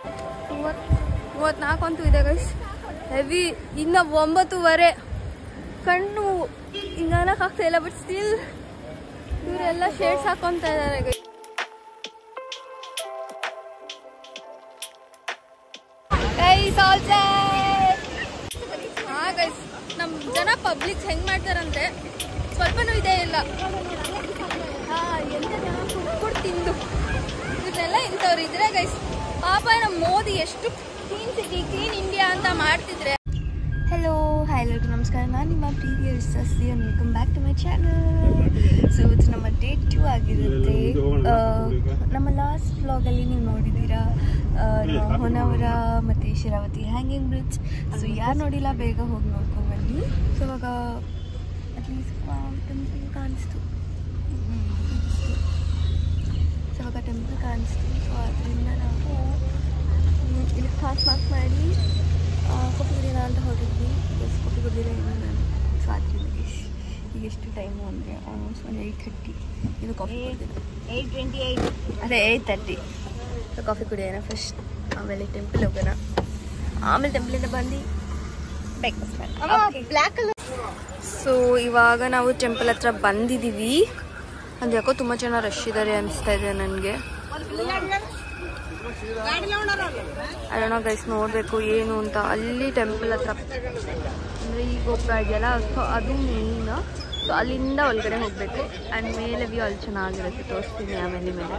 ಮೂವತ್ ಮೂವತ್ನಾಲ್ಕು ಅಂತೂ ಇದೆ ಗೈಸ್ ಹೆವಿ ಇನ್ನು ಒಂಬತ್ತುವರೆ ಕಣ್ಣು ಹಿಂಗೆ ಆಗ್ತಾ ಇಲ್ಲ ಬಟ್ ಸ್ಟಿಲ್ ಇವರೆಲ್ಲ ಶೇಡ್ಸ್ ಹಾಕೊಂತ ಇದ್ದಾರೆ ಗೈಸ್ ಗೈಸ್ ಆಲ್ ಹಾ ಗೈಸ್ ನಮ್ಮ ಜನ ಪಬ್ಲಿಕ್ ಹೆಂಗ್ ಮಾಡ್ತಾರಂತೆ ಸ್ವಲ್ಪನೂ ಇದೇ ಇಲ್ಲ ಹಾ ಎಂತ ಜನ ಕುಡ್ಕೊಂಡು ತಿಂದು ಇದೆಲ್ಲ ಇಂಥವ್ರು ಇದ್ರೆ ಗೈಸ್ ಪಾಪ ನಮ್ಮ ಮೋದಿ ಎಷ್ಟು ಕ್ಲೀನ್ ಸಿಟಿ ಕ್ಲೀನ್ ಇಂಡಿಯಾ ಅಂತ ಮಾಡ್ತಿದ್ರೆ ಹೆಲೋ ಹಾಯ್ ಎಲ್ಲರಿಗೂ ನಮಸ್ಕಾರ ನಾನು ನಿಮ್ಮ ಪ್ರೀತಿಯ ವಿಶ್ವಾಸಿ welcome back to my channel so ಇವತ್ತು ನಮ್ಮ ಡೇ ಟೂ ಆಗಿರುತ್ತೆ ಆ, ನಮ್ಮ ಲಾಸ್ಟ್ ವ್ಲಾಗಲ್ಲಿ ನೀವು ನೋಡಿದ್ದೀರಾ ಆ, ನಮ್ಮ ಹೊನ್ನಾವರ ಮತ್ತು ಶಿರಾವತಿ ಹ್ಯಾಂಗಿಂಗ್ ಬ್ರಿಡ್ಜ್ ಸೊ ಯಾರು ನೋಡಿಲ್ಲ ಬೇಗ ಹೋಗಿ ನೋಡ್ಕೊಂಡು ಬನ್ನಿ ಸೊ ಇವಾಗ ಅಟ್ಲೀಸ್ಟ್ ಟೆಂಪಲ್ ಕಾಣಿಸ್ತು ಸೊ ಇವಾಗ ಟೆಂಪಲ್ ಕಾಣಿಸ್ತು ಸೊ ಅದರಿಂದ ನಾವು ಹ್ಮ್, ಇಲ್ಲಿ ಫಾಸ್ಟ್ ಮಾರ್ಕ್ ಮಾಡಿ ಆ, ಕಾಫಿ ಕುಡಿಯೋಣ ಅಂತ ಹೊರಟಿದ್ವಿ ಬಿಕಾಸ್ ಕಾಫಿ ಕುಡಿದಿಲ್ಲ ಇನ್ನು ನಾನು ಸೊ ಅದರಿಂದ ಈಗ ಎಷ್ಟು ಟೈಮು ಅಂದರೆ ಆಲ್ಮೋಸ್ಟ್ ಒಂದು ಏಯ್ಟ್ ಥರ್ಟಿ ಇದು ಕಾಫಿ ಕುಡಿದಿಲ್ಲ ಏಯ್ಟ್ ಟ್ವೆಂಟಿ ಏಯ್ಟ್ ಅದೇ ಏಯ್ಟ್ ತರ್ಟಿ ಸೊ ಕಾಫಿ ಕುಡಿಯೋಣ ಫಸ್ಟ್ ಆಮೇಲೆ ಟೆಂಪಲ್ ಹೋಗೋಣ ಆಮೇಲೆ ಟೆಂಪಲಿಂದ ಬಂದು ಬ್ರೇಕ್ಫಾಸ್ಟ್ ಬ್ಲ್ಯಾಕ್ ಕಲರ್ ಸೊ ಇವಾಗ ನಾವು ಟೆಂಪಲ್ ಹತ್ರ ಬಂದಿದ್ದೀವಿ ಅದು ಯಾಕೋ ತುಂಬ ಜನ ರಶ್ ಇದ್ದಾರೆ ಅನಿಸ್ತಾ ಇದೆ ನನಗೆ ಅಲ್ಲೋಣ ಗೈಸ್ ನೋಡಬೇಕು ಏನು ಅಂತ ಅಲ್ಲಿ ಟೆಂಪಲ್ ಹತ್ರ ಅಂದರೆ ಈ ಗೋಪುರ ಇದೆಯಲ್ಲ ಸೊ ಅದು ಮೇನ್ ಸೊ ಅಲ್ಲಿಂದ ಒಳಗಡೆ ಹೋಗಬೇಕು ಆ್ಯಂಡ್ ಮೇಲೆ ವ್ಯೂ ಅಲ್ಲಿ ಚೆನ್ನಾಗಿರುತ್ತೆ ತೋರಿಸ್ತೀನಿ ಆಮೇಲೆ ಮೇಲೆ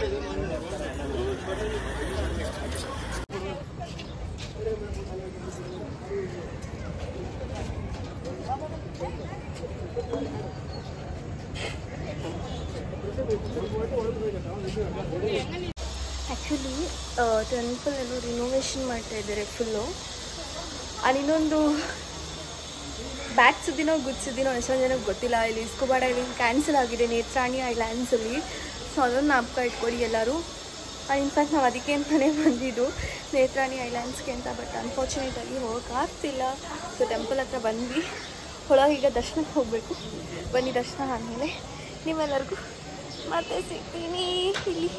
ಆ್ಯಕ್ಚುಲಿ ಟೆಂಪಲ್ ಎಲ್ಲ ರಿನೋವೇಷನ್ ಮಾಡ್ತಾ ಇದ್ದಾರೆ ಫುಲ್ಲು ಆ್ಯಂಡ್ ಇನ್ನೊಂದು ಬ್ಯಾಡ್ ಸುದ್ದಿನೋ ಗುಡ್ ಸುದ್ದಿನೋ ಎಷ್ಟೊಂದು ಜನಕ್ಕೆ ಗೊತ್ತಿಲ್ಲ ಇಲ್ಲಿ ಸ್ಕೂಬಾ ಡೈವಿಂಗ್ ಕ್ಯಾನ್ಸಲ್ ಆಗಿದೆ ನೇತ್ರಾಣಿ ಐಲ್ಯಾಂಡ್ಸಲ್ಲಿ ಸೊ ಅದನ್ನು ಜ್ಞಾಪಕ ಇಟ್ಕೊಡಿ ಎಲ್ಲರೂ ಇನ್ಫ್ಯಾಕ್ಟ್ ನಾವು ಅದಕ್ಕೆ ಅಂತಲೇ ಬಂದಿದ್ದು ನೇತ್ರಾಣಿ ಐಲ್ಯಾಂಡ್ಸ್ಗೆ ಅಂತ ಬಟ್ ಅನ್ಫಾರ್ಚುನೇಟಾಗಿ ಹೋಗೋಕ್ಕಾಗ್ತಿಲ್ಲ ಸೊ ಟೆಂಪಲ್ ಹತ್ರ ಬಂದ್ವಿ ಒಳಗೆ ಈಗ ದರ್ಶನಕ್ಕೆ ಹೋಗಬೇಕು ಬನ್ನಿ ದರ್ಶನ ಆದಮೇಲೆ ನಿಮ್ಮೆಲ್ಲರಿಗೂ ಮತ್ತೆ ಸಿಗ್ತೀನಿ ಇಲ್ಲಿ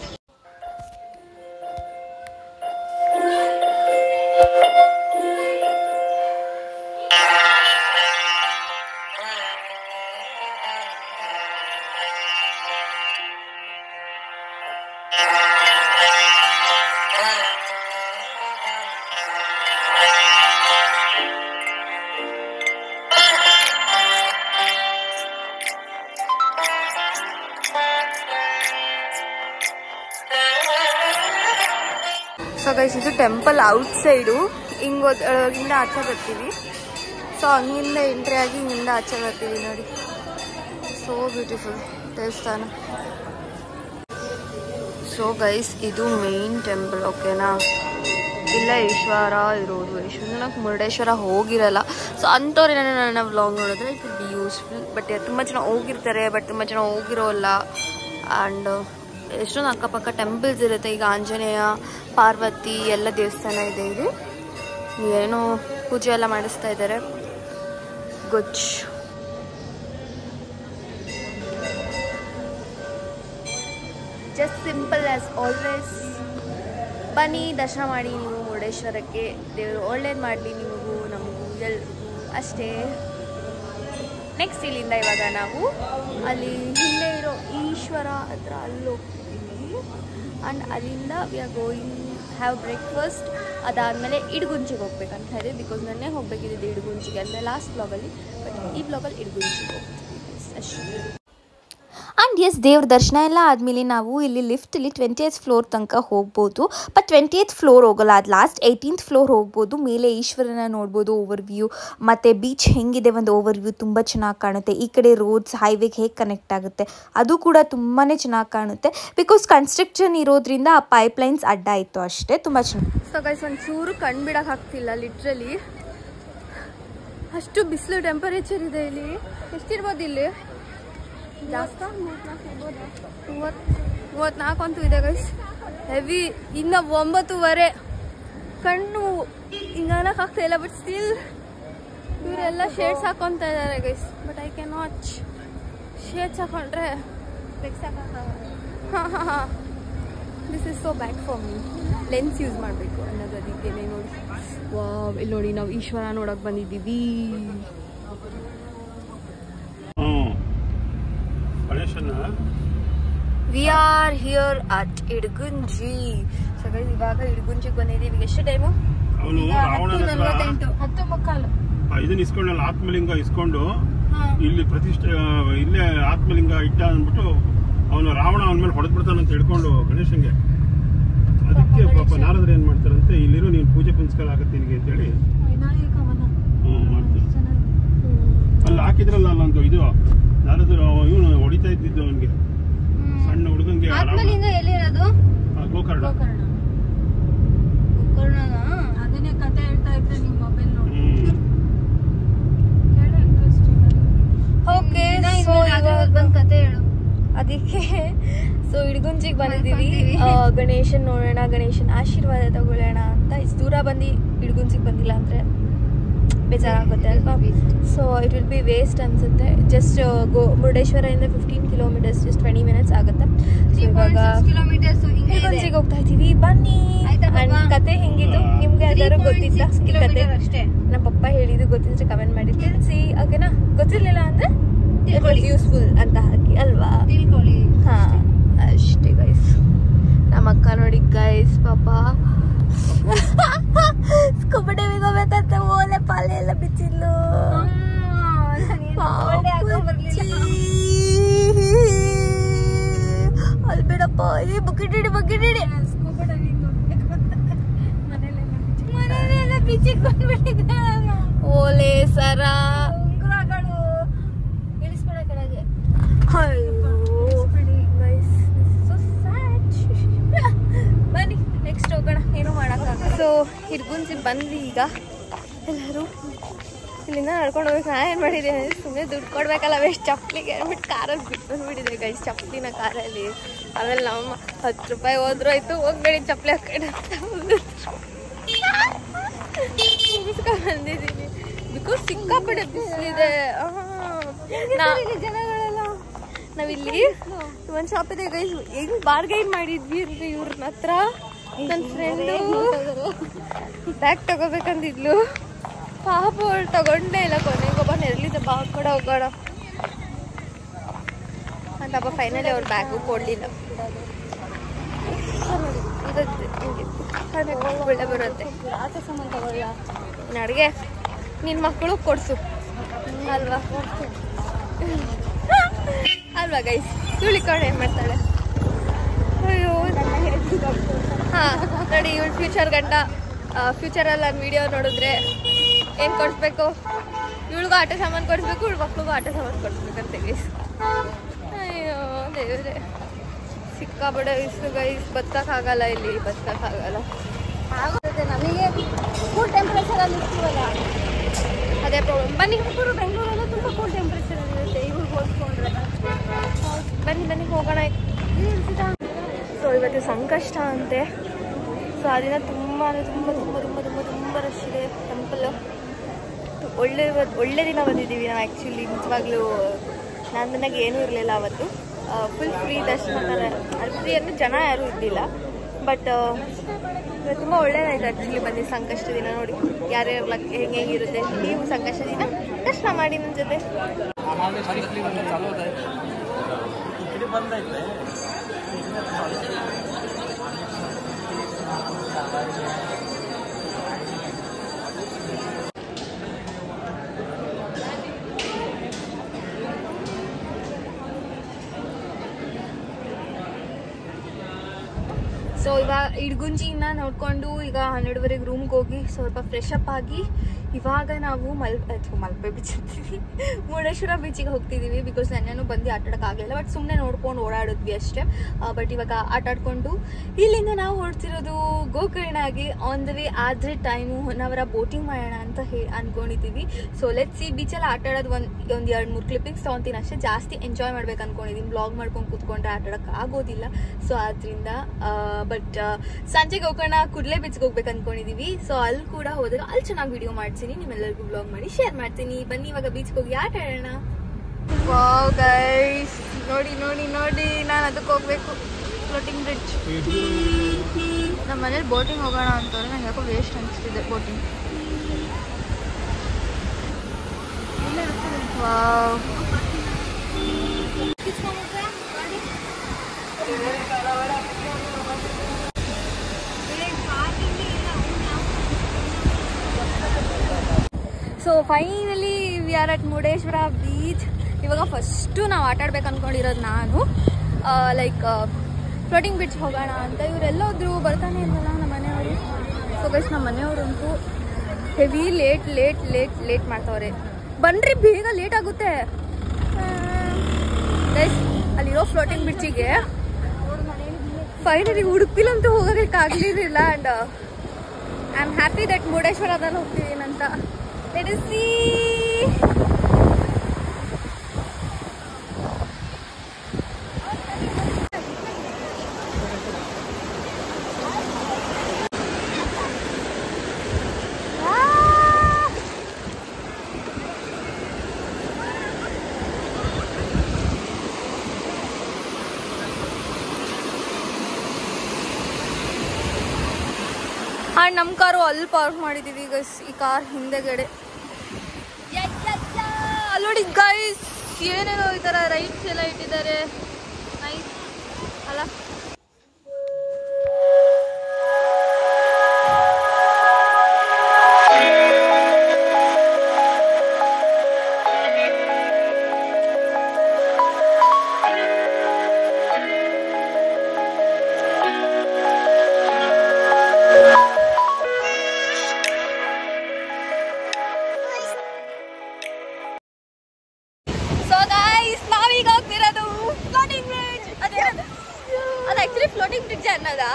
ಸೊ ಗೈಸ್ ಇದು ಟೆಂಪಲ್ ಔಟ್ ಸೈಡು ಹಿಂಗೆ ಒಳಗಿಂದ ಆಚೆ ಬರ್ತೀವಿ ಸೊ ಹಂಗಿಂದ ಎಂಟ್ರಿ ಆಗಿ ಹಿಂಗಿಂದ ಆಚೆ ಬರ್ತೀವಿ ನೋಡಿ ಸೋ ಬ್ಯೂಟಿಫುಲ್ ದೇವಸ್ಥಾನ ಸೊ ಗೈಸ್ ಇದು ಮೇನ್ ಟೆಂಪಲ್ ಓಕೆನಾ ಇಲ್ಲ ಈಶ್ವರ ಇರೋದು ಈಶ್ವರನಾಗ ಮುರುಡೇಶ್ವರ ಹೋಗಿರಲ್ಲ ಸೊ ಅಂಥವ್ರು ಏನಾದ್ರು ನನ್ನ ವ್ಲಾಗ್ ನೋಡಿದ್ರೆ it will be useful but ತುಂಬ ಜನ ಹೋಗಿರ್ತಾರೆ ಬಟ್ ತುಂಬ ಜನ ಹೋಗಿರೋಲ್ಲ ಆ್ಯಂಡ್ ಎಷ್ಟೊಂದು ಅಕ್ಕಪಕ್ಕ ಟೆಂಪಲ್ಸ್ ಇರುತ್ತೆ ಈಗ ಆಂಜನೇಯ ಪಾರ್ವತಿ ಎಲ್ಲ ದೇವಸ್ಥಾನ ಇದೆ ಇಲ್ಲಿ ಏನೋ ಪೂಜೆ ಎಲ್ಲ ಮಾಡಿಸ್ತಾ ಇದ್ದಾರೆ ಗೊಚ್ ಜಸ್ಟ್ ಸಿಂಪಲ್ ಆಸ್ ಆಲ್ವೇಸ್ ಬನ್ನಿ ದರ್ಶನ ಮಾಡಿ ನೀವು ಮುರುಡೇಶ್ವರಕ್ಕೆ ದೇವರು ಒಳ್ಳೇದು ಮಾಡಲಿ ನಿಮಗೂ ನಮಗೂ ಎಲ್ರಿಗೂ ಅಷ್ಟೇ ನೆಕ್ಸ್ಟ್ ಇಲ್ಲಿಂದ ಇವಾಗ ನಾವು ಅಲ್ಲಿ ಹಿಂದೆ ಇರೋ ಈಶ್ವರ ಹತ್ರ ಅಲ್ಲಿ ಹೋಗ್ತಿದ್ದೀವಿ ಆ್ಯಂಡ್ ಅಲ್ಲಿಂದ we are going have breakfast ಅದಾದಮೇಲೆ ಇಡ್ಗುಂಚಿಗೆ ಹೋಗ್ಬೇಕಂತ ಹೇಳಿ ಬಿಕಾಸ್ ನನ್ನೇ ಹೋಗ್ಬೇಕಿದ್ದು ಇಡ್ಗುಂಚಿಗೆ ಅಂದರೆ ಲಾಸ್ಟ್ ಬ್ಲಾಗಲ್ಲಿ ಬಟ್ ಈ ಬ್ಲಾಗಲ್ಲಿ ಇಡ್ಗುಂಚಿಗೆ ಹೋಗ್ತೀವಿ ಅಷ್ಟೇ ಆ್ಯಂಡ್ ಎಸ್ ದೇವ್ರ ದರ್ಶನ ಎಲ್ಲ ಆದಮೇಲೆ ನಾವು ಇಲ್ಲಿ ಲಿಫ್ಟಲ್ಲಿ ಟ್ವೆಂಟಿ ಏತ್ ಫ್ಲೋರ್ ತನಕ ಹೋಗ್ಬೋದು ಬಟ್ ಟ್ವೆಂಟಿ ಏತ್ ಫ್ಲೋರ್ ಹೋಗಲ್ಲ ಅದು ಲಾಸ್ಟ್ ಏಯ್ಟೀನ್ತ್ ಫ್ಲೋರ್ ಹೋಗ್ಬೋದು ಮೇಲೆ ಈಶ್ವರನ ನೋಡ್ಬೋದು ಓವರ್ ವ್ಯೂ ಮತ್ತು ಬೀಚ್ ಹೆಂಗಿದೆ ಒಂದು ಓವರ್ ವ್ಯೂ ತುಂಬ ಚೆನ್ನಾಗಿ ಕಾಣುತ್ತೆ ಈ ಕಡೆ ರೋಡ್ಸ್ ಹೈವೇಗೆ ಹೇಗೆ ಕನೆಕ್ಟ್ ಆಗುತ್ತೆ ಅದು ಕೂಡ ತುಂಬಾ ಚೆನ್ನಾಗಿ ಕಾಣುತ್ತೆ ಬಿಕಾಸ್ ಕನ್ಸ್ಟ್ರಕ್ಷನ್ ಇರೋದ್ರಿಂದ ಆ ಪೈಪ್ಲೈನ್ಸ್ ಅಡ್ಡ ಇತ್ತು ಅಷ್ಟೇ ತುಂಬ ಚೆನ್ನಾಗಿ ಸೊ ಗೈಸ್ ಒಂಚೂರು ಕಣ್ಣು ಬಿಡಕ್ಕೆ ಆಗ್ತಿಲ್ಲ ಲಿಟ್ರಲಿ ಅಷ್ಟು ಬಿಸಿಲು ಟೆಂಪರೇಚರ್ ಇದೆ ಇಲ್ಲಿ ಎಷ್ಟಿರ್ಬೋದು ಇಲ್ಲಿ ಜಾಸ್ತಿ ಮೂವತ್ ಮೂವತ್ನಾಲ್ಕು ಅಂತೂ ಇದೆ ಗೈಸ್ ಹೆವಿ ಇನ್ನು ಒಂಬತ್ತುವರೆ ಕಣ್ಣು ಹಿಂಗನಕ್ಕೆ ಆಗ್ತಾ ಇಲ್ಲ ಬಟ್ ಸ್ಟಿಲ್ ಇವರೆಲ್ಲ ಶೇಡ್ಸ್ ಹಾಕೊಂತ ಇದ್ದಾರೆ guys but I can watch shades ಹಾಕೊಂಡ್ರೆ ಹಾಂ ಹಾಂ ಹಾಂ this is so bad for me lens use ಮಾಡಬೇಕು ಅನ್ನೋದು ಅದಕ್ಕೆ ನೋಡಿ ವಾವ್ ಇಲ್ಲಿ ನೋಡಿ ನಾವು ಈಶ್ವರ ನೋಡಕ್ ಬಂದಿದ್ದೀವಿ ಹ್ಮ್ ಗಣೇಶನ we are here at Idagunji so guys, ಇವಾಗ ಇಡ್ಗುಂಜಿಗೆ ಬಂದಿದ್ದೀವಿ ಎಷ್ಟು ಟೈಮು ಅವನು ರಾವಣನ ಹತ್ರ ಹತ್ತು ಮುಕ್ಕಾಲು ಆ ಇದನ್ನ ಇಸ್ಕೊಂಡಲ್ಲ ಆತ್ಮಲಿಂಗ ಇಸ್ಕೊಂಡು ಇಲ್ಲಿ ಪ್ರತಿಷ್ಠೆ ಆ, ಇಲ್ಲೇ ಆತ್ಮಲಿಂಗ ಇಟ್ಟ ಅಂದ್ಬಿಟ್ಟು ಅವನು ರಾವಣ ಅವನ ಮೇಲೆ ಹೊಡೆದ್ ಬಿಡ್ತಾನಂತ ಹಿಡ್ಕೊಂಡು ಗಣೇಶನ್ಗೆ ಅದಕ್ಕೆ ಪಾಪ ನಾರದ್ರು ಏನ್ ಮಾಡ್ತಾರಂತೆ ಇಲ್ಲಿರೋ ನೀನು ಪೂಜೆ ಪುನಸ್ಕಾರ ಆಗತ್ತೆ ನಿನಗೆ ಅಂತೇಳಿ ಹ್ಮ್ ಮಾಡ್ತಾರೆ ಅಲ್ಲಿ ಹಾಕಿದ್ರಲ್ಲ ಅಲ್ಲೊಂದು ಇದು ನಾರದ್ರು ಇವನು ಹೊಡಿತಾ ಇದ್ದಿದ್ದು ಅವನಿಗೆ ಸಣ್ಣ ಹುಡುಗಂಗೆ ಆ ರಾವಣ- ಆತ್ಮಲಿಂಗ ಎಲ್ಲಿರೋದು ಆ ಗೋಕರ್ಣ ಗೋಕರ್ಣನ ಅದನ್ನೇ ಕತೆ ಹೇಳ್ತಾ ಇದ್ರೆ ನಿಮ್ ಮೊಬೈಲ್ ನೋಡಿ ಹ್ಮ್ ಕೇಳಿ ಇಂಟ್ರೆಸ್ಟಿಂಗ್ ಓಕೆ ಸೊ ಬಂದ್ ಕತೆ ಹೇಳು ಅದಕ್ಕೆ ಸೊ ಇಡ್ಗುಂಜಿಗೆ ಬಂದಿದ್ದೀವಿ ಆ, ಗಣೇಶನ್ ನೋಡೋಣ ಗಣೇಶನ್ ಆಶೀರ್ವಾದ ತಗೊಳ್ಳೋಣ ಅಂತ ಇಷ್ಟು ದೂರ ಬಂದು ಇಡ್ಗುಂಜಿಗೆ ಬಂದಿಲ್ಲ ಅಂದ್ರೆ ಬೇಜಾರಾಗುತ್ತೆ ಅಲ್ವಾ so it will be waste ಅನ್ಸುತ್ತೆ ಜಸ್ಟ್ ಗೋ ಮುರುಡೇಶ್ವರದಿಂದ fifteen kilometres just twenty minutes ಆಗುತ್ತೆ So, ಇವಾಗ ಕಿಲೋಮೀಟರ್ಸ್ ಇಡ್ಗುಂಜಿಗೆ ಹೋಗ್ತಾ ಇದೀವಿ ಬನ್ನಿ ಆಯ್ತಾ And ಪಾಪ? ಕತೆ ಹೆಂಗಿತ್ತು ನಿಮ್ಗೆ ಯಾವ್ದಾದ್ರು ಗೊತ್ತಿತ್ತಾ ಈ ಕತೆ ಕಿಲೋಮೀಟರ್ ಅಷ್ಟೇ ನಮ್ಮ ಪಪ್ಪ ಹೇಳಿದ್ದು ಗೊತ್ತಿದ್ರೆ ಕಮೆಂಟ್ ಮಾಡಿ ತಿಳಿಸಿ ಓಕೆನಾ ಗೊತ್ತಿರ್ಲಿಲ್ಲ ಅಂದ್ರೆ ಇಟ್ ವಾಸ್ ಯೂಸ್ಫುಲ್ ಅಂತ ಹಾಕಿ ಅಲ್ವಾ ತಿಳ್ಕೊಳ್ಳಿ ಹಾ ಅಷ್ಟೇ ಗೈಸ್ ನಮ್ಮ ಅಕ್ಕ ನೋಡಿ ಗೈಸ್ ಪಾಪ ಸ್ಕೂಬಾ ಡೈವಿಂಗ್ ಹೋಗ್ಬೇಕಂತ ಓಲೆ ಪಾಲೆ ಎಲ್ಲ ಬಿಚ್ಚಿದ್ಲು ಅಲ್ಲಿ ಬಿಡಪ್ಪ ಈ ಬಕೆಟ್ ಹಿಡಿ ಬಕೆಟ್ ಹಿಡಿ ಮನೆಯಲ್ಲೆಲ್ಲ ಬಿಚ್ಚಿಗೆ ಬಂದ್ಬಿಟ್ಟಿದ್ದೆ ನಾನು ಓಲೆ ಸರ ಉಂಗುರಗಳು ಇಳಿಸ್ಬೇಡ ಕೆಳಗೆ ಅಯ್ಯೋ ಗೈಸ್ ಸೊ ಸ್ಯಾಡ್ ಬನ್ನಿ ನೆಕ್ಸ್ಟ್ ಹೋಗೋಣ ಏನೂ ಮಾಡೋಕ್ಕಾಗಲ್ಲ ಸೊ ಹಿರ್ಗುನ್ಸಿ ಬಂದ್ವಿ ಈಗ ಎಲ್ಲರೂ ಇಲ್ಲಿಂದ ನಡ್ಕೊಂಡು ಹೋಗ್ಬೇಕು ನಾನು ಏನು ಮಾಡಿದೆ ಸುಮ್ಮನೆ ದುಡ್ಡು ಕೊಡ್ಬೇಕಲ್ಲ ವೇಸ್ಟ್ ಚಪ್ಪಲಿಗೆ ಅಂದ್ಬಿಟ್ಟು ಕಾರಲ್ಲಿ ಬಿಟ್ಟು ಬಂದ್ಬಿಟ್ಟಿದೆ ಗೈಸ್ ಚಪ್ಪಲಿನ ಕಾರಲ್ಲಿ ಆಮೇಲೆ ನಮ್ಮ ಹತ್ತು ರೂಪಾಯಿ ಹೋದ್ರು ಆಯ್ತು ಹೋಗ್ಬೇಡಿ ಚಪ್ಪಲಿ ಹಾಕೊಂಡು ಅಂತ ಬಂದಿದ್ದೀನಿ ಬಿಕಾಸ್ ಸಿಕ್ಕಾಪಟ್ಟೆ ಬಿಸಿಲಿದೆ ಜನಗಳೆಲ್ಲ ನಾವಿಲ್ಲಿ ಒಂದು ಶಾಪ್ ಇದೆ ಗೈಸ್ ಹೆಂಗ್ ಬಾರ್ಗೈನ್ ಮಾಡಿದ್ವಿ ಅಂದ್ರೆ ಇವ್ರನ್ನ ಹತ್ರ ನನ್ನ ಫ್ರೆಂಡು ಬ್ಯಾಗ್ ತಗೋಬೇಕಂದಿದ್ಲು ಪಾಪ ಅವಳು ತಗೊಂಡೇ ಇಲ್ಲ ಕೊನೆಗೊಬ್ಬ ನೆರಳಿದೆ ಬಾ ಕೂಡ ಹೋಗೋಣ ಅಂತಪ್ಪ ಫೈನಲಿ ಅವ್ರ ಬ್ಯಾಗು ಕೊಡಲಿಲ್ಲ ಒಳ್ಳೆ ಬರುತ್ತೆ ನಡ್ಗೆ ನಿನ್ನ ಮಕ್ಕಳು ಕೊಡ್ಸು ಅಲ್ವಾ ಅಲ್ವಾ ಗೈಸ್ ಸುಳಿಕೊಂಡು ಏನು ಮಾಡ್ತಾಳೆ ಅಯ್ಯೋ ಹಾ ನೋಡಿ ಇವಳು ಫ್ಯೂಚರ್ ಗಂಡ ಫ್ಯೂಚರಲ್ಲಿ ನಾನು ವಿಡಿಯೋ ನೋಡಿದ್ರೆ ಏನು ಕೊಡಿಸ್ಬೇಕು ಇವಳಿಗೂ ಆಟ ಸಾಮಾನು ಕೊಡಿಸ್ಬೇಕು ಇವಳು ಮಕ್ಳಿಗೂ ಆಟ ಸಾಮಾನು ಕೊಡಿಸ್ಬೇಕಂತೆ ಗೈಸ್ ಅಯ್ಯೋ ದೇವ್ರೆ ಸಿಕ್ಕಾಬಡೆ ಇಷ್ಟು ಗೈಸ್ ಬದುಕೋಕ್ಕಾಗಲ್ಲ ಇಲ್ಲಿ ಬದುಕೋಕ್ಕಾಗಲ್ಲ ಆಗುತ್ತೆ ನಮಗೆ ಕೂಲ್ ಟೆಂಪರೇಚರ್ ಅಲ್ಲಿ ಇರ್ತೀವಲ್ಲ ಅದೇ ಪ್ರಾಬ್ಲಮ್ ಬನ್ನಿ ಬೆಂಗಳೂರು ಬೆಂಗಳೂರೆಲ್ಲ ತುಂಬಾ ಕೂಲ್ ಟೆಂಪರೇಚರ್ ಅಲ್ಲಿ ಇರುತ್ತೆ ಇವ್ರಿಗೆ ಹೋಲಿಸ್ಕೊಂಡ್ರೆ ಬನ್ನಿ ಬನ್ನಿ ಹೋಗೋಣ ಸೊ ಇವತ್ತು ಸಂಕಷ್ಟ ಅಂತೆ ಸೊ ಅದನ್ನ ತುಂಬ ತುಂಬ ತುಂಬ ತುಂಬ ತುಂಬ ತುಂಬ ರಶ್ ಇದೆ ಟೆಂಪಲ್ ಒಳ್ಳೆ ಒಳ್ಳೆ ದಿನ ಬಂದಿದ್ದೀವಿ ನಾವು ಆ್ಯಕ್ಚುಲಿ ನಿಜವಾಗ್ಲೂ ನಾನು ನನಗೆ ಏನೂ ಇರಲಿಲ್ಲ ಅವತ್ತು ಫುಲ್ ಫ್ರೀ ದರ್ಶನ ಥರ ಅದು ಫ್ರೀ ಅಂದರೆ ಜನ ಯಾರೂ ಇದ್ದಿಲ್ಲ ಬಟ್ ತುಂಬ ಒಳ್ಳೇದಾಯ್ತು ಆ್ಯಕ್ಚುಲಿ ಬಂದು ಸಂಕಷ್ಟ ದಿನ ನೋಡಿ ಯಾರ್ಯಾರು ಲಕ್ ಹೆಂಗೆ ಹೆಂಗಿರುತ್ತೆ ನೀವು ಸಂಕಷ್ಟ ದಿನ ದರ್ಶನ ಮಾಡಿ ನನ್ನ ಜೊತೆ ಸೊ ಇವಾಗ ಇಡ್ಗುಂಜಿನ ನೋಡ್ಕೊಂಡು ಈಗ ಹನ್ನೆರಡುವರೆಗೆ ರೂಮ್ಗೆ ಹೋಗಿ ಸ್ವಲ್ಪ ಫ್ರೆಶ್ ಅಪ್ ಆಗಿ ಇವಾಗ ನಾವು ಮಲ್ ಅಥವಾ ಮಲ್ಪೆ ಬೀಚ್ ಅಂತೀವಿ ಮುರುಡೇಶ್ವರ ಬೀಚಿಗೆ ಹೋಗ್ತಿದ್ದೀವಿ ಬಿಕಾಸ್ ನೆನ್ನೆನೂ ಬಂದು ಆಟ ಆಡೋಕ್ಕಾಗಲಿಲ್ಲ ಬಟ್ ಸುಮ್ಮನೆ ನೋಡ್ಕೊಂಡು ಓಡಾಡಿದ್ವಿ ಅಷ್ಟೇ ಬಟ್ ಇವಾಗ ಆಟ ಆಡ್ಕೊಂಡು ಇಲ್ಲಿಂದ ನಾವು ಹೊರಡ್ತಿರೋದು ಗೋಕರ್ಣಾಗಿ ಆನ್ ದ ವೇ ಆದರೆ ಟೈಮು ಒನ್ ಅವರ ಬೋಟಿಂಗ್ ಮಾಡೋಣ ಅಂತ ಹೇ ಅನ್ಕೊಂಡಿದ್ದೀವಿ ಸೊ ಲೆಟ್ ಸಿ ಬೀಚಲ್ಲಿ ಆಟ ಆಡೋದು ಒಂದು ಒಂದು ಎರಡು ಮೂರು ಕ್ಲಿಪ್ಪಿಂಗ್ಸ್ ತೊಗೊತೀನಿ ಅಷ್ಟೇ ಜಾಸ್ತಿ ಎಂಜಾಯ್ ಮಾಡ್ಬೇಕು ಅನ್ಕೊಂಡಿದ್ದೀನಿ ಬ್ಲಾಗ್ ಮಾಡ್ಕೊಂಡು ಕೂತ್ಕೊಂಡ್ರೆ ಆಟ ಆಡೋಕ್ಕೆ ಆಗೋದಿಲ್ಲ ಸೊ ಆದ್ದರಿಂದ ಬಟ್ ಸಂಜೆಗೆ ಹೋಗೋಣ ಕುಡ್ಲೆ ಬೀಚ್ಗೆ ಹೋಗ್ಬೇಕು ಅನ್ಕೊಂಡಿದೀವಿ ಸೊ ಅಲ್ಲಿ ಕೂಡ ಹೋದಾಗ ಅಲ್ಲಿ ಚೆನ್ನಾಗಿ ವಿಡಿಯೋ ಮಾಡ್ತೀನಿ ನಿಮ್ಮೆಲ್ಲರಿಗೂ ಬ್ಲಾಗ್ ಮಾಡಿ ಶೇರ್ ಮಾಡ್ತೀನಿ ಬನ್ನಿ ಇವಾಗ ಬೀಚ್ಗೆ ಹೋಗಿ ಆಟ ಆಡೋಣ ವಾವ್ ಗೈಸ್ ನೋಡಿ ನೋಡಿ ನೋಡಿ ನಾನು ಅದಕ್ಕೆ ಹೋಗ್ಬೇಕು ಫ್ಲೋಟಿಂಗ್ ಬ್ರಿಡ್ಜ್ ನಮ್ಮ ಮನೇಲಿ ಬೋಟಿಂಗ್ ಹೋಗೋಣ ಅಂತಂದ್ರೆ ನಂಗೆ ಯಾಕೋ ವೇಸ್ಟ್ ಅನಿಸ್ತಿದೆ boating wow so finally we are at Murudeshwar beach ಇವಾಗ ಫಸ್ಟು ನಾವು ಆಟ ಆಡ್ಬೇಕು ಅನ್ಕೊಂಡಿರೋದು ನಾನು ಲೈಕ್ ಫ್ಲೋಟಿಂಗ್ ಬೀಚ್ ಹೋಗೋಣ ಅಂತ ಇವರೆಲ್ಲೋದ್ರು ಬರ್ತಾನೆ ಇಲ್ಲಲ್ಲ ನಮ್ಮ ಮನೆಯವರು ಸೊ ಗೈಸ್ ನಮ್ಮ ಮನೆಯವರಂತೂ heavy late late late late ಮಾಡ್ತಾವ್ರೆ ಬನ್ರಿ ಬೇಗ ಲೇಟ್ ಆಗುತ್ತೆ ಗೈಸ್ ಅಲ್ಲಿರೋ ಫ್ಲೋಟಿಂಗ್ ಬ್ರಿಡ್ಜಿಗೆ ಫೈನಲಿ ಉಡುಪಿಲಂತೂ ಹೋಗೋದಕ್ಕೆ ಆಗ್ಲಿರಲಿಲ್ಲ and I am happy that ಮುರುಡೇಶ್ವರದಲ್ಲಿ ಹೋಗ್ತಿದ್ದೀನಿ ಅಂತ ಲೆಟ್ ಇಸ್ ಸಿ ಆ್ಯಂಡ್ ನಮ್ಮ ಕಾರು ಅಲ್ಲಿ ಪಾರ್ಕ್ ಮಾಡಿದ್ದೀವಿ ಗೈಸ್ ಈ ಕಾರ್ ಹಿಂದೆಗಡೆ ಅಲ್ಲಿ ನೋಡಿ ಗೈಸ್ ಏನೇನೋ ಈ ಥರ ರೈಟ್ಸ್ ಎಲ್ಲ ಇಟ್ಟಿದ್ದಾರೆ ನೈಸ್ ಅಲ್ಲ ಸೊ ಗೈಸ್ ನಾವೀಗ ಹೋಗ್ತಿರೋದು ಫ್ಲೋಟಿಂಗ್ ಬ್ರಿಡ್ಜ್ ಅದೇ ಅದು ಆಕ್ಚುಲಿ ಫ್ಲೋಟಿಂಗ್ ಬ್ರಿಡ್ಜ್ ಅನ್ನೋದಾ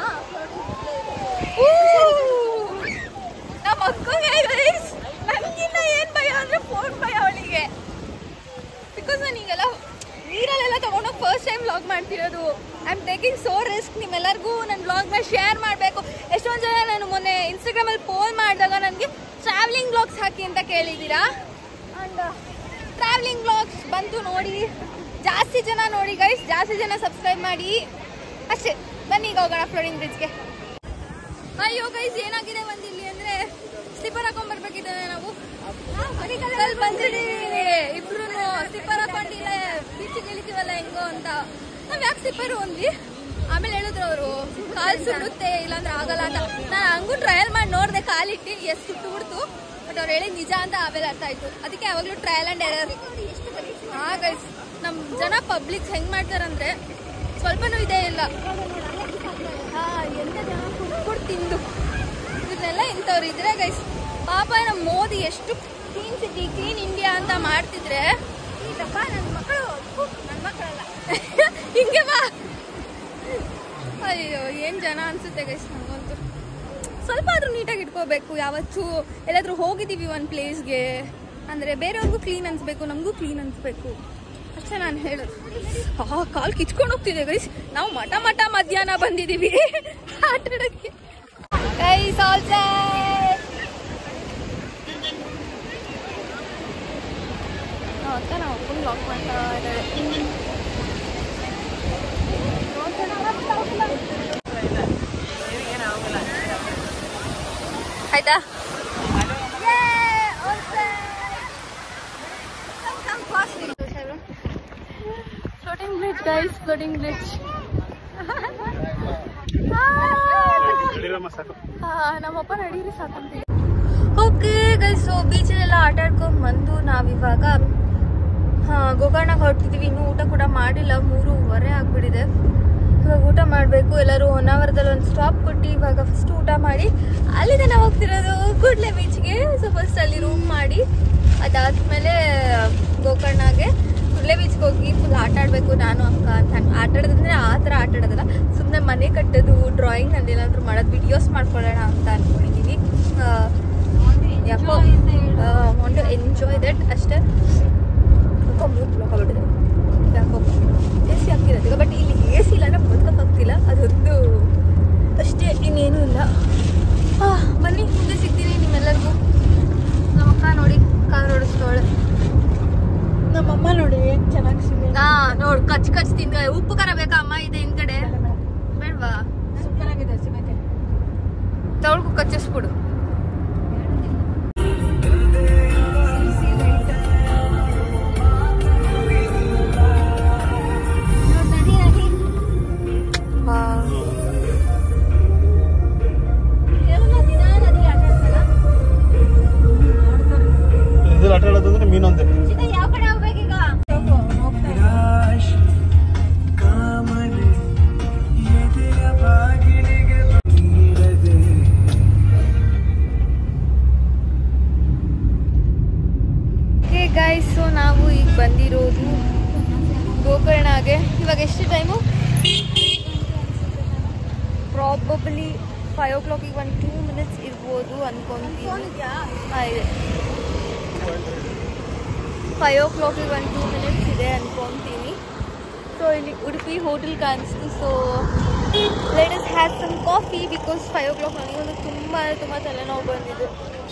ನಮ್ಮ ಅಕ್ಕಗೆ ಗೈಸ್ ನನಗಿನ್ನ ಏನು ಭಯ ಅಂದ್ರೆ ಫೋನ್ ಭಯ ಅವಳಿಗೆ ಬಿಕಾಸ್ ನಾನು ಈಗೆಲ್ಲ ನೀರಲ್ಲೆಲ್ಲ ತೊಗೊಂಡೋಗಿ ಫಸ್ಟ್ ಟೈಮ್ ವ್ಲಾಗ್ ಮಾಡ್ತಿರೋದು I am taking so risk ನಿಮ್ಮೆಲ್ಲರಿಗೂ ನನ್ನ ವ್ಲಾಗ್ನ ಶೇರ್ ಮಾಡಬೇಕು ಎಷ್ಟೊಂದು ಜನ ನಾನು ಮೊನ್ನೆ ಇನ್ಸ್ಟಾಗ್ರಾಮಲ್ಲಿ ಪೋಲ್ ಮಾಡಿದಾಗ ನನಗೆ ಟ್ರಾವೆಲಿಂಗ್ ವ್ಲಾಗ್ಸ್ ಹಾಕಿ ಅಂತ ಕೇಳಿದ್ದೀರಾ ಆ್ಯಂಡ್ ಟ್ರಾವೆಲಿಂಗ್ ವ್ಲಾಗ್ಸ್ ಬಂತು ನೋಡಿ ಜಾಸ್ತಿ ಜನ ನೋಡಿ ಗೈಸ್ ಜಾಸ್ತಿ ಜನ ಸಬ್ಸ್ಕ್ರೈಬ್ ಮಾಡಿ ಅಷ್ಟೇ ಬನ್ನಿ ಈಗ ಹೋಗೋಣ ಫ್ಲೋರಿಂಗ್ ಬ್ರಿಡ್ಜ್ಗೆ ಅಯ್ಯೋ ಗೈಸ್ ಏನಾಗಿದೆ ಒಂದಿಲ್ಲಿ ಅಂದ್ರೆ ಸ್ಲಿಪ್ಪರ್ ಹಾಕೊಂಡ್ ಬರ್ಬೇಕಿದ್ದೇವೆ ನಾವು ಅಲ್ಲಿ ಬಂದಿದ್ದೀವಿ ಇಬ್ರು ಸ್ಲಿಪ್ಪರ್ ಹಾಕೊಂಡಿಲ್ಲ ಬೀಚಿಗೆ ಇಳಿತೀವಲ್ಲ ಹೆಂಗೋ ಅಂತ ನಾವ್ ಯಾಕೆ ಸ್ಲಿಪ್ಪರ್ ಒಂದ್ವಿ ಆಮೇಲೆ ಹೇಳಿದ್ರು ಅವರು ಕಾಲ್ ಸುಡುತ್ತೆ ಇಲ್ಲಾಂದ್ರೆ ಆಗಲ್ಲ ಅಂತ ನಾನು ಹಂಗೂ ಟ್ರಯಲ್ ಮಾಡಿ ನೋಡಿದೆ ಕಾಲಿಟ್ಟು ಎಷ್ಟು ಸುಟ್ಟು ಬಿಡ್ತು ಬಟ್ ಅವ್ರು ಹೇಳಿದ್ ನಿಜ ಅಂತ ಆಮೇಲೆ ಅರ್ಥ ಆಯ್ತು ಅದಕ್ಕೆ ಯಾವಾಗಲೂ ಟ್ರಯಲ್ ಅಂಡ್ ಎರರ್ ಹಾ ಗೈಸ್ ನಮ್ ಜನ ಪಬ್ಲಿಕ್ ಹೆಂಗ್ ಮಾಡ್ತಾರಂದ್ರೆ ಸ್ವಲ್ಪನೂ ಇದೇ ಇಲ್ಲ ಹಾ ಎಂತ ಜನ ಕುಡ್ಕೊಂಡು ತಿಂದು ಇದನ್ನೆಲ್ಲ ಇಂಥವ್ರು ಇದ್ರೆ ಗೈಸ್ ಪಾಪ ನಮ್ಮ ಮೋದಿ ಎಷ್ಟು ಕ್ಲೀನ್ ಸಿಟಿ ಕ್ಲೀನ್ ಇಂಡಿಯಾ ಅಂತ ಮಾಡ್ತಿದ್ರೆ ನನ್ನ ಮಕ್ಕಳು ನನ್ನ ಮಕ್ಕಳಲ್ಲ ಹಿಂಗೆ ಬಾ ಅಯ್ಯೋ ಏನ್ ಜನ ಅನ್ಸುತ್ತೆ ಗೈಸ್ ನಂಗಂತೂ ಸ್ವಲ್ಪ ಆದ್ರೂ ನೀಟಾಗಿ ಇಟ್ಕೋಬೇಕು ಯಾವತ್ತೂ ಎಲ್ಲಾದ್ರೂ ಹೋಗಿದ್ದೀವಿ ಒಂದು ಪ್ಲೇಸ್ಗೆ ಅಂದರೆ ಬೇರೆಯವ್ರಿಗೂ ಕ್ಲೀನ್ ಅನ್ಸ್ಬೇಕು ನಮಗೂ ಕ್ಲೀನ್ ಅನ್ಸ್ಬೇಕು ಅಷ್ಟೇ ನಾನು ಹೇಳೋದು ಆ ಕಾಲ್ ಕಿಚ್ಕೊಂಡು ಹೋಗ್ತಿದೆ ಗೈಸ್ ನಾವು ಮಠ ಮಠ ಮಧ್ಯಾಹ್ನ ಬಂದಿದ್ದೀವಿ ಆಟ ಆಡೋಕ್ಕೆ ಗೈಸ್ ಆಲ್ ಅಂತ ನಾವು ಒಬ್ಬಂಗೆ ಲಾಕ್ ಮಾಡ್ತಾ ಇದ್ದಾರೆ ಆಯ್ತಾ floating bridge guys floating bridge ನಡೀರಮ್ಮ ಸಾಕು ನಮ್ಮಪ್ಪ ನಡೀರಿ ಸಾಕಂತೀವಿ ಓಕೆ ಗೈಸ್ ಸೊ ಬೀಚಲ್ಲೆಲ್ಲ ಆಟ ಆಡ್ಕೊಂಡ್ ಬಂದು ನಾವಿವಾಗ ಹಾ ಗೋಕರ್ಣಕ್ಕೆ ಹೊರಟಿದ್ದೀವಿ ಇನ್ನೂ ಊಟ ಕೂಡ ಮಾಡಿಲ್ಲ ಮೂರುವರೆ ಆಗ್ಬಿಟ್ಟಿದೆ ಇವಾಗ ಊಟ ಮಾಡಬೇಕು ಎಲ್ಲರೂ ಒನ್ ಅವರ್ದಲ್ಲಿ ಒಂದು ಸ್ಟಾಪ್ ಕೊಟ್ಟು ಇವಾಗ ಫಸ್ಟ್ ಊಟ ಮಾಡಿ ಅಲ್ಲಿಂದ ನಾವು ಹೋಗ್ತಿರೋದು ಕೂಡ್ಲೆ ಬೀಚ್ಗೆ ಸೊ ಫಸ್ಟ್ ಅಲ್ಲಿ ರೂಮ್ ಮಾಡಿ ಅದಾದ್ಮೇಲೆ ಗೋಕರ್ಣಗೆ ಕೂಡ್ಲೆ ಬೀಚ್ಗೆ ಹೋಗಿ ಫುಲ್ ಆಟ ಆಡಬೇಕು ನಾನು ಅಕ್ಕ ಅಂತ ಆಟ ಆಡೋದಂದ್ರೆ ಆ ಥರ ಆಟ ಆಡೋದಲ್ಲ ಸುಮ್ಮನೆ ಮನೆ ಕಟ್ಟೋದು ಡ್ರಾಯಿಂಗ್ ನಂದು ಏನಾದರೂ ಮಾಡೋದು ವಿಡಿಯೋಸ್ ಮಾಡ್ಕೊಳ್ಳೋಣ ಅಂತ ಅಂದ್ಕೊಂಡಿದ್ದೀನಿ ಯಾಕೋ ವಾಂಟ್ ಟು ಎಂಜಾಯ್ ದಟ್ ಅಷ್ಟೇ ಯಾಕೋ ಮೂಡ್ ಬ್ಲಾಕ್ ಆಗ್ಬಿಟ್ಟಿದೆ ಯಾಕೋ ಎ ಸಿ ಆಗ್ತಿರೋದು ಈಗ ಬಟ್ ಇಲ್ಲಿ ಎ ಸಿ ಇಲ್ಲ ಅಂದ್ರೆ ಬದುಕೋಕ್ಕಾಗ್ತಿಲ್ಲ ಅದೊಂದು ಅಷ್ಟೇ ಇನ್ನೇನೂ ಇಲ್ಲ ಆ, ಬನ್ನಿ ಮುಂದೆ ಸಿಗ್ತೀನಿ ನಿಮ್ಮೆಲ್ಲರಿಗೂ ನಮ್ಮ ಅಕ್ಕ ನೋಡಿ ಕಾರ್ ಓಡಿಸ್ತವಳೆ ನಮ್ಮಮ್ಮ ನೋಡಿ ಚೆನ್ನಾಗಿ ಸಿಗ ಹಾ ನೋಡು ಕಚ್ ಕಚ್ ತಿಂದ ಉಪ್ಪು ಖಾರ ಬೇಕಾ ಅಮ್ಮ ಇದೆ ಹಿಂದ್ಗಡೆ ಕಚ್ಚಿಸ್ಬಿಡು ನದಿ ನದಿ ಎಲ್ಲ ದಿನ ನದಿ ಆಟ ಆಡ್ತಾರ ಇದ್ರಲ್ಲಿ ಆಟ ಆಡೋದಂದ್ರೆ ಮೀನೊಂದೇ ಚಿಕ್ಕ ಯಾವ ಕಡೆ ಹೋಗ್ಬೇಕೀಗ ಹೋಗ್ತಾ ಇದ್ದೀನಿ. ಓಕೆ ಗಾಯ್ಸ್ ಸೊ ನಾವು ಈಗ ಬಂದಿರೋದು ಗೋಕರ್ಣಗೆ ಇವಾಗ ಎಷ್ಟು ಟೈಮು ಪ್ರಾಬಬ್ಲಿ ಫೈವ್ ಓ ಕ್ಲಾಕಿಗೆ ಒಂದು ಟೂ ಮಿನಿಟ್ಸ್ ಇರ್ಬೋದು ಅನ್ಕೊಂತೀನಿ ಹಾಂ ಇದೆ ಫೈವ್ ಓ ಕ್ಲಾಕಿಗೆ ಒಂದು ಟೂ ಮಿನಿಟ್ಸ್ ಇದೆ ಅನ್ಕೊಂತೀನಿ ಸೊ ಇಲ್ಲಿ ಉಡುಪಿ ಹೋಟೆಲ್ ಕಾಣಿಸ್ತು so let us have some coffee because five o'clock ನನಗೊಂದು ತುಂಬ ತುಂಬ ತಲೆನೋವು ಬಂದಿದ್ದು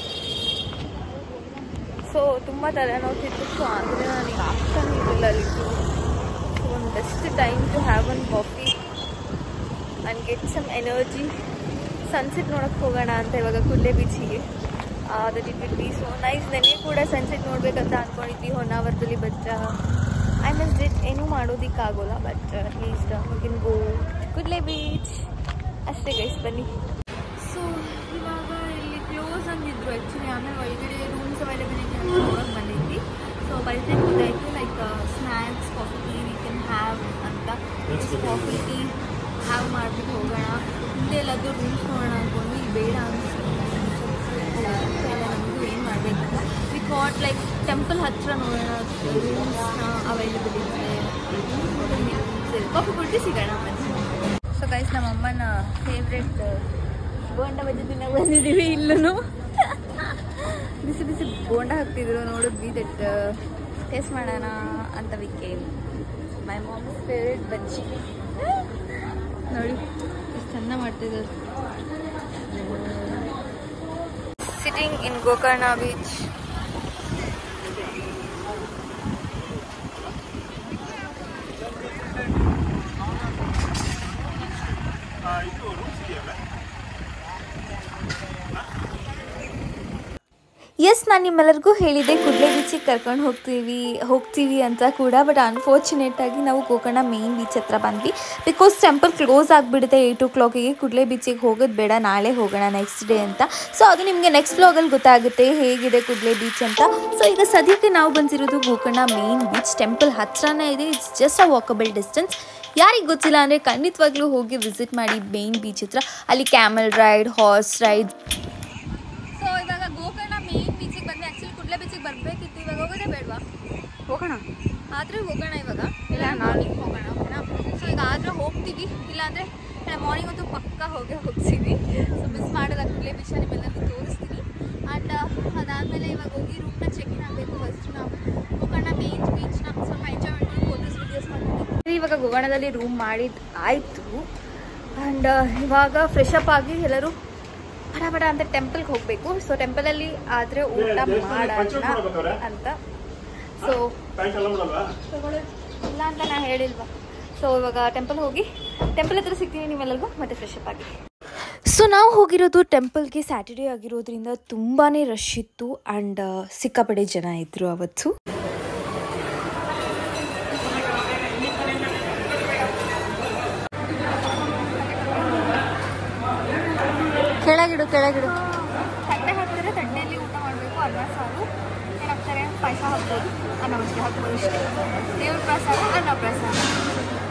ಸೊ ತುಂಬ ತಲೆನೋವ್ತಿತ್ತು ಸೊ ಆದರೆ ನನಗೆ ಆಪ್ಷನ್ ಇರಲಿಲ್ಲ ಅಲ್ಲಿ ಸೊ ಒಂದು best time to have one coffee and get some energy sunset ನೋಡೋಕ್ಕೆ ಹೋಗೋಣ ಅಂತ ಇವಾಗ ಕುಡ್ಲೆ ಬೀಚಿಗೆ that it will be so nice ನನಗೆ ಕೂಡ ಸನ್ಸೆಟ್ ನೋಡಬೇಕಂತ ಅಂದ್ಕೊಂಡಿದ್ವಿ ಹೊನ್ನಾವರದಲ್ಲಿ ಬಟ್ ಐ ಮಸ್ ಡಿಟ್ ಏನೂ ಮಾಡೋದಕ್ಕಾಗೋಲ್ಲ but at least can go Kudle beach ಅಷ್ಟೇ ಗೈಸ್ ಬನ್ನಿ ಸೊ ಇವಾಗ ಇಲ್ಲಿ ಕ್ಲೋಸ್ ಅಂದಿದ್ರು ಆ್ಯಕ್ಚುಲಿ ಆಮೇಲೆ ಒಳಗಡೆ ರೂಮ್ಸ್ ಅವೈಲಬಿಲಿಟಿ ಅಂತ ನೋಡೋಕೆ ಬಂದಿದ್ವಿ ಸೊ ಬೈ ಟೈಮ್ ಗೊತ್ತಾಯಿತು like snacks coffee tea we can have ಅಂತ ಕಾಫಿ ಟೀ ಹ್ಯಾವ್ ಮಾಡಿಬಿಟ್ಟು ಹೋಗೋಣ ಹಿಂದೆ ಎಲ್ಲಾದರೂ ರೂಮ್ಸ್ ನೋಡೋಣ ಅಂದ್ಕೊಂಡು ಇಲ್ಲಿ ಬೇಡ ಅನಿಸ್ತು ಎಲ್ಲ ನಮಗೂ ಏನು ಮಾಡಬೇಕಂತ ವಿ ಕಾಟ್ ಲೈಕ್ ಟೆಂಪಲ್ ಹತ್ರ ನೋಡೋಣ ರೂಮ್ಸ್ನ ಅವೈಲಬಲ್ ಇದೆ ಕಾಫಿ ಕೊಟ್ಟು ಸಿಗೋಣ ಸೊ ಗೈಸ್ ನಮ್ಮ ಅಮ್ಮನ ಫೇವ್ರೆಟ್ ಬೋಂಡ ಬಜ್ಜಿ ತಿನ್ನಕ್ಕೆ ಬಂದಿದ್ದೀವಿ ಇಲ್ಲೂ ಬಿಸಿ ಬಿಸಿ ಬೋಂಡ ಹಾಕ್ತಿದ್ರು ನೋಡಿದ್ವಿ ದಟ್ ಟೇಸ್ಟ್ ಮಾಡೋಣ ಅಂತ we came my mom favourite bajji ನೋಡಿ ಎಷ್ಟು ಚೆಂದ ಮಾಡ್ತಿದ್ದಾರೆ ಸಿಟ್ಟಿಂಗ್ ಇನ್ ಗೋಕರ್ಣ ಬೀಚ್ ಇದು ರೂಮ್ಸ್ ಇದೆಯಲ್ಲ ಎಸ್ ನಾನು ನಿಮ್ಮೆಲ್ಲರಿಗೂ ಹೇಳಿದೆ ಕುಡ್ಲೆ ಬೀಚಿಗೆ ಕರ್ಕೊಂಡು ಹೋಗ್ತೀವಿ ಹೋಗ್ತೀವಿ ಅಂತ ಕೂಡ ಬಟ್ ಅನ್ಫಾರ್ಚುನೇಟ್ ಆಗಿ ನಾವು ಗೋಕರ್ಣ ಮೇನ್ ಬೀಚ್ ಹತ್ರ ಬಂದ್ವಿ ಬಿಕಾಸ್ ಟೆಂಪಲ್ ಕ್ಲೋಸ್ ಆಗಿಬಿಡುತ್ತೆ ಏಯ್ಟ್ ಓ ಕ್ಲಾಕಿಗೆ ಕುಡ್ಲೆ ಬೀಚಿಗೆ ಹೋಗೋದು ಬೇಡ ನಾಳೆ ಹೋಗೋಣ ನೆಕ್ಸ್ಟ್ ಡೇ ಅಂತ ಸೊ ಅದು ನಿಮಗೆ ನೆಕ್ಸ್ಟ್ ವ್ಲಾಗಲ್ಲಿ ಗೊತ್ತಾಗುತ್ತೆ ಹೇಗಿದೆ ಕುಡ್ಲೆ ಬೀಚ್ ಅಂತ ಸೊ ಈಗ ಸದ್ಯಕ್ಕೆ ನಾವು ಬಂದಿರೋದು ಗೋಕರ್ಣ ಮೇನ್ ಬೀಚ್ ಟೆಂಪಲ್ ಹತ್ರನೇ ಇದೆ it's just a walkable distance ಯಾರಿಗೆ ಗೊತ್ತಿಲ್ಲ ಅಂದರೆ ಖಂಡಿತವಾಗ್ಲೂ ಹೋಗಿ ವಿಸಿಟ್ ಮಾಡಿ ಮೇನ್ ಬೀಚ್ ಹತ್ರ ಅಲ್ಲಿ camel ride horse ride so ಇವಾಗ ಗೋಕರ್ಣ ಮೇನ್ ಬೀಚಿಗೆ ಬಂದ್ವಿ ಆ್ಯಕ್ಚುಲಿ ಕುಡ್ಲೆ ಬೀಚಿಗೆ ಬರಬೇಕಿತ್ತು ಇವಾಗ ಹೋಗೋದೇ ಬೇಡವಾ ಹೋಗೋಣ ಆದರೆ ಹೋಗೋಣ ಇವಾಗ ಇಲ್ಲ ಮಾರ್ನಿಂಗ್ ಹೋಗೋಣ ಓಕೆನಾ ಸೊ ಈಗ ಆದರೆ ಹೋಗ್ತೀವಿ ಇಲ್ಲಾಂದರೆ ಮಾರ್ನಿಂಗ್ ಅಂತೂ ಪಕ್ಕ ಹೋಗೇ ಹೋಗ್ತೀವಿ ಸೊ ಮಿಸ್ ಮಾಡೋಲ್ಲ ಕುಡ್ಲೆ ಬೀಚ್ ನಿಮ್ಮೆಲ್ಲರಿಗೂ ತೋರಿಸ್ತೀನಿ ಆ್ಯಂಡ್ ಅದಾದಮೇಲೆ ಇವಾಗ ಹೋಗಿ ರೂಮ್ನ ಚೆಕ್ ಇನ್ ಆಗಬೇಕು ಫಸ್ಟ್ ನಾವು ಗೋಕರ್ಣ ಮೇನ್ ಬೀಚ್ನ ಸ್ವಲ್ಪ ಎಂಜಾಯ್ ಮಾಡ್ಕೊಂಡು ಫೋಟೋಸ್ ವೀಡಿಯೋಸ್ ಮಾಡ್ಕೊಂಡು ಇವಾಗ ಗೋಕರ್ಣದಲ್ಲಿ ರೂಮ್ ಮಾಡಿದ್ದು ಆಯಿತು ಆ್ಯಂಡ್ ಇವಾಗ ಫ್ರೆಶ್ ಅಪ್ ಆಗಿ ಎಲ್ಲರೂ ಬಡ ಬಡ ಅಂತ ಟೆಂಪಲ್ಗೆ ಹೋಗಬೇಕು ಸೊ ಟೆಂಪಲಲ್ಲಿ ಆದರೆ ಊಟ ಮಾಡೋಣ ಅಂತ ಸೊ ಪ್ಯಾಂಟ್ ಎಲ್ಲ ಮಾಡಲ್ವಾ ಇಲ್ಲ ಅಂತ ನಾ ಹೇಳಿಲ್ವಾ ಸೊ ಇವಾಗ ಟೆಂಪಲ್ ಹೋಗಿ ಟೆಂಪಲ್ ಹತ್ರ ಸಿಗ್ತೀನಿ ನಿಮ್ಮೆಲ್ಲರಿಗೂ ಮತ್ತೆ ಫ್ರೆಶ್ ಅಪ್ ಆಗಿ ಸೊ ನಾವು ಹೋಗಿರೋದು ಟೆಂಪಲ್ಗೆ ಸ್ಯಾಟರ್ಡೇ ಆಗಿರೋದ್ರಿಂದ ತುಂಬಾ ರಶ್ ಇತ್ತು ಆ್ಯಂಡ್ ಸಿಕ್ಕಾಪಡೆ ಜನ ಇದ್ದರು ಅವತ್ತು ಕೆಳಗಿಡು ಕೆಳಗಿಡು ತಟ್ಟೆ ಹಾಕ್ತಾರೆ ತಟ್ಟೆಯಲ್ಲಿ ಊಟ ಮಾಡಬೇಕು ಅನ್ನ ಸಾರು ಏನು ಹಾಕ್ತಾರೆ ಪಾಯಸ ಹಾಕ್ಬೋದು ಅನ್ನ ಮಜ್ಜಿಗೆ ಹಾಕ್ಬೋದು ಇಷ್ಟೇ ದೇವ್ರ ಪ್ರಸಾದ ಅನ್ನ ಪ್ರಸಾದ